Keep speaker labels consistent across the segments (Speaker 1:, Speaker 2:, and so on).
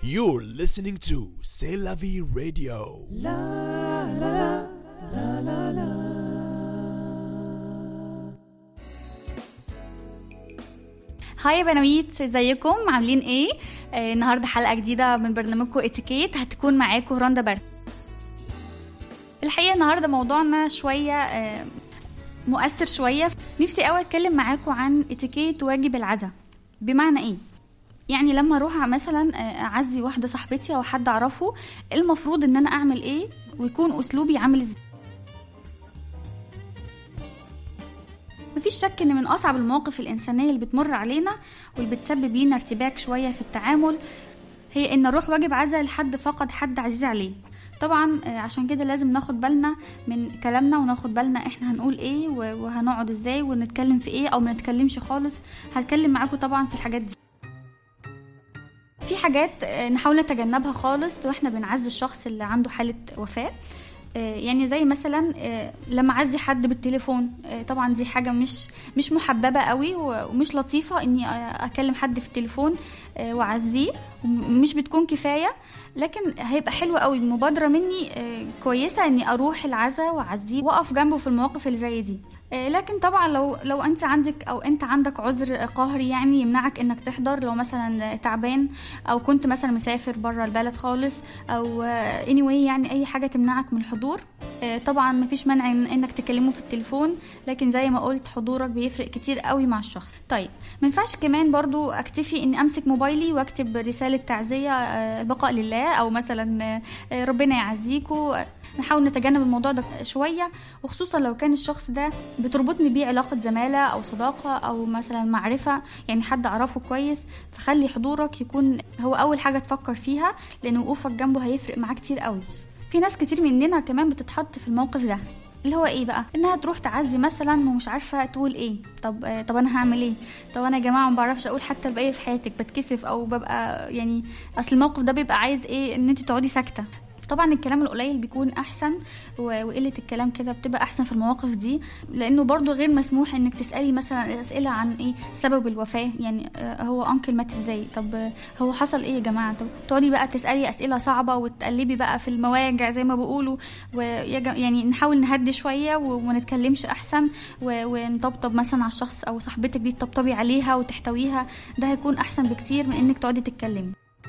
Speaker 1: You're listening to C'est la vie radio.
Speaker 2: هاي يا بنويت ازيكم عاملين ايه آه النهارده حلقه جديده من برنامجكم اتيكيت هتكون معاكم رندا برد الحقيقه النهارده موضوعنا شويه آه مؤثر شويه نفسي قوي اتكلم معاكم عن اتيكيت واجب العزاء بمعنى ايه يعني لما اروح مثلا آه، اعزي واحده صاحبتي او حد اعرفه المفروض ان انا اعمل ايه ويكون اسلوبي عامل ازاي مفيش شك ان من اصعب المواقف الانسانيه اللي بتمر علينا واللي بتسبب لينا ارتباك شويه في التعامل هي ان نروح واجب عزاء لحد فقد حد عزيز عليه طبعا آه، عشان كده لازم ناخد بالنا من كلامنا وناخد بالنا احنا هنقول ايه و- وهنقعد ازاي ونتكلم في ايه او ما نتكلمش خالص هتكلم معاكم طبعا في الحاجات دي في حاجات آه، نحاول نتجنبها خالص واحنا بنعزي الشخص اللي عنده حالة وفاة آه، يعني زي مثلا آه، لما اعزي حد بالتليفون آه، طبعا دي حاجه مش مش محببه قوي و- ومش لطيفه اني آه، اكلم حد في التليفون آه، واعزيه ومش بتكون كفايه لكن هيبقى حلو قوي المبادره مني آه، كويسه اني اروح العزاء واعزيه واقف جنبه في المواقف اللي زي دي آه، لكن طبعا لو لو انت عندك او انت عندك عذر قهري يعني يمنعك انك تحضر لو مثلا تعبان او كنت مثلا مسافر بره البلد خالص او آه، anyway يعني اي حاجه تمنعك من الحضور آه، طبعا مفيش مانع إن- انك تكلمه في التليفون لكن زي ما قلت حضورك بيفرق كتير قوي مع الشخص طيب ما ينفعش كمان برضو اكتفي اني امسك موبايلي واكتب رساله تعزيه آه، البقاء لله او مثلا آه، آه، ربنا يعزيكوا آه، نحاول نتجنب الموضوع ده شويه وخصوصا لو كان الشخص ده بتربطني بيه علاقه زماله او صداقه او مثلا معرفه يعني حد اعرفه كويس فخلي حضورك يكون هو اول حاجه تفكر فيها لان وقوفك جنبه هيفرق معاه كتير قوي في ناس كتير مننا كمان بتتحط في الموقف ده اللي هو ايه بقى انها تروح تعزي مثلا ومش عارفه تقول ايه طب آه، طب انا هعمل ايه طب انا يا جماعه ما بعرفش اقول حتى الباقي في حياتك بتكسف او ببقى يعني اصل الموقف ده بيبقى عايز ايه ان انت تقعدي ساكته طبعا الكلام القليل بيكون احسن و- وقله الكلام كده بتبقى احسن في المواقف دي لانه برضو غير مسموح انك تسالي مثلا اسئله عن ايه سبب الوفاه يعني آه، هو انكل مات ازاي طب آه، هو حصل ايه يا جماعه طب تقعدي بقى تسالي اسئله صعبه وتقلبي بقى في المواجع زي ما بيقولوا ويا جم- يعني نحاول نهدي شويه و- وما نتكلمش احسن و- ونطبطب مثلا على الشخص او صاحبتك دي تطبطبي عليها وتحتويها ده هيكون احسن بكتير من انك تقعدي تتكلمي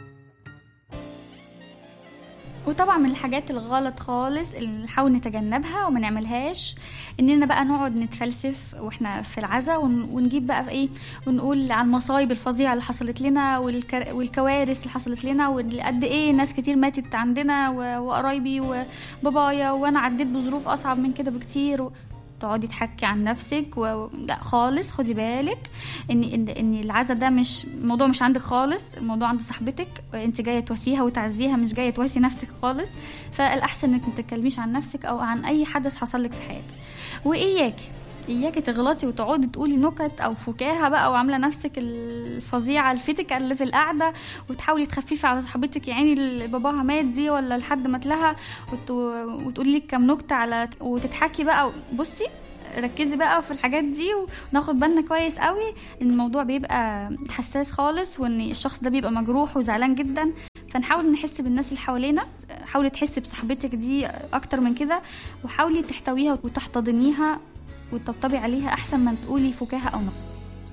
Speaker 2: وطبعا من الحاجات الغلط خالص اللي نحاول نتجنبها وما نعملهاش اننا بقى نقعد نتفلسف واحنا في العزا ون- ونجيب بقى في ايه ونقول على المصايب الفظيعه اللي حصلت لنا والكر... والكوارث اللي حصلت لنا وقد ايه ناس كتير ماتت عندنا و... وقرايبي وبابايا وانا عديت بظروف اصعب من كده بكتير و... تقعدي تحكي عن نفسك و... لا خالص خدي بالك ان ان ان العزا ده مش الموضوع مش عندك خالص الموضوع عند صاحبتك انت جايه تواسيها وتعزيها مش جايه تواسي نفسك خالص فالاحسن انك ما تتكلميش عن نفسك او عن اي حدث حصل لك في حياتك واياكي اياكي تغلطي وتقعدي تقولي نكت او فكاهه بقى وعامله نفسك الفظيعه الفتكه اللي في القعده وتحاولي تخففي على صاحبتك يعني اللي باباها مات دي ولا لحد مات لها وت... وتقولي لك كام نكته على وتضحكي بقى بصي ركزي بقى في الحاجات دي وناخد بالنا كويس قوي ان الموضوع بيبقى حساس خالص وان الشخص ده بيبقى مجروح وزعلان جدا فنحاول نحس بالناس اللي حوالينا حاولي تحسي بصاحبتك دي اكتر من كده وحاولي تحتويها وتحتضنيها وتطبطبي عليها احسن ما تقولي فكاهه او نقد